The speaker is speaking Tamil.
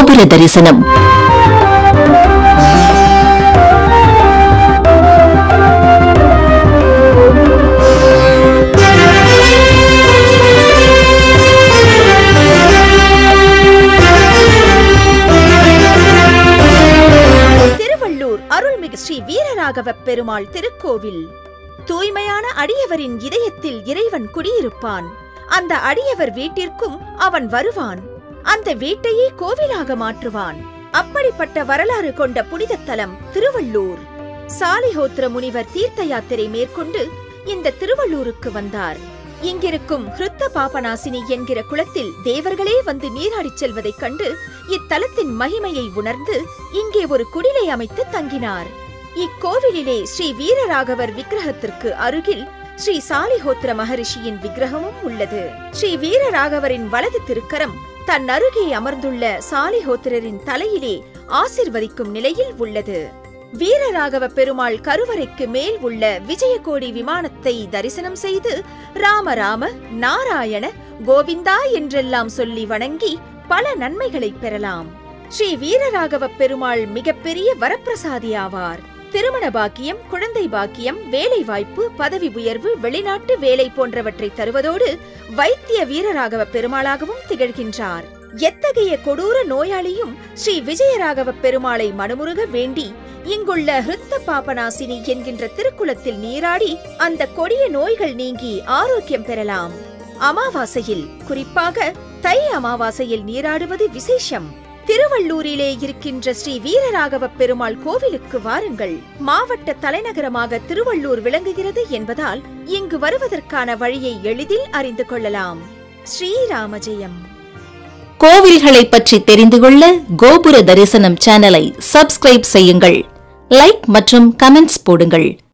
கோபுர தரிசனம் திருவள்ளூர் அருள்மிகு ஸ்ரீ வீரராகவ பெருமாள் திருக்கோவில் தூய்மையான அடியவரின் இதயத்தில் இறைவன் குடியிருப்பான் அந்த அடியவர் வீட்டிற்கும் அவன் வருவான் அந்த வீட்டையே கோவிலாக மாற்றுவான் அப்படிப்பட்ட வரலாறு கொண்ட புனித தலம் திருவள்ளூர் சாலிஹோத்திர முனிவர் தீர்த்த யாத்திரை மேற்கொண்டு இந்த திருவள்ளூருக்கு வந்தார் இங்கிருக்கும் ஹிருத்த பாபநாசினி என்கிற குளத்தில் தேவர்களே வந்து நீராடிச் செல்வதைக் கண்டு இத்தலத்தின் மகிமையை உணர்ந்து இங்கே ஒரு குடிலை அமைத்து தங்கினார் இக்கோவிலிலே ஸ்ரீ வீரராகவர் விக்கிரகத்திற்கு அருகில் ஸ்ரீ சாலிஹோத்திர மகரிஷியின் விக்கிரகமும் உள்ளது ஸ்ரீ வீரராகவரின் வலது திருக்கரம் தன் அருகே அமர்ந்துள்ள சாலிஹோத்திரரின் தலையிலே ஆசிர்வதிக்கும் நிலையில் உள்ளது வீரராகவ பெருமாள் கருவறைக்கு மேல் உள்ள விஜயகோடி விமானத்தை தரிசனம் செய்து ராம ராம நாராயண கோவிந்தா என்றெல்லாம் சொல்லி வணங்கி பல நன்மைகளை பெறலாம் ஸ்ரீ வீரராகவ பெருமாள் மிகப்பெரிய வரப்பிரசாதி ஆவார் திருமண பாக்கியம் குழந்தை பாக்கியம் வேலை வாய்ப்பு பதவி உயர்வு வெளிநாட்டு வேலை போன்றவற்றை தருவதோடு வைத்திய வீரராகவ பெருமாளாகவும் திகழ்கின்றார் எத்தகைய கொடூர நோயாளியும் ஸ்ரீ விஜயராகவ பெருமாளை மனமுருக வேண்டி இங்குள்ள ஹிருத்த பாபநாசினி என்கின்ற திருக்குளத்தில் நீராடி அந்த கொடிய நோய்கள் நீங்கி ஆரோக்கியம் பெறலாம் அமாவாசையில் குறிப்பாக தை அமாவாசையில் நீராடுவது விசேஷம் திருவள்ளூரிலே இருக்கின்ற ஸ்ரீ வீரராகவ பெருமாள் கோவிலுக்கு வாருங்கள் மாவட்ட தலைநகரமாக திருவள்ளூர் விளங்குகிறது என்பதால் இங்கு வருவதற்கான வழியை எளிதில் அறிந்து கொள்ளலாம் ஸ்ரீராம ஜெயம் கோவில்களை பற்றி தெரிந்து கொள்ள கோபுர தரிசனம் சேனலை சப்ஸ்கிரைப் செய்யுங்கள் லைக் மற்றும் கமெண்ட்ஸ் போடுங்கள்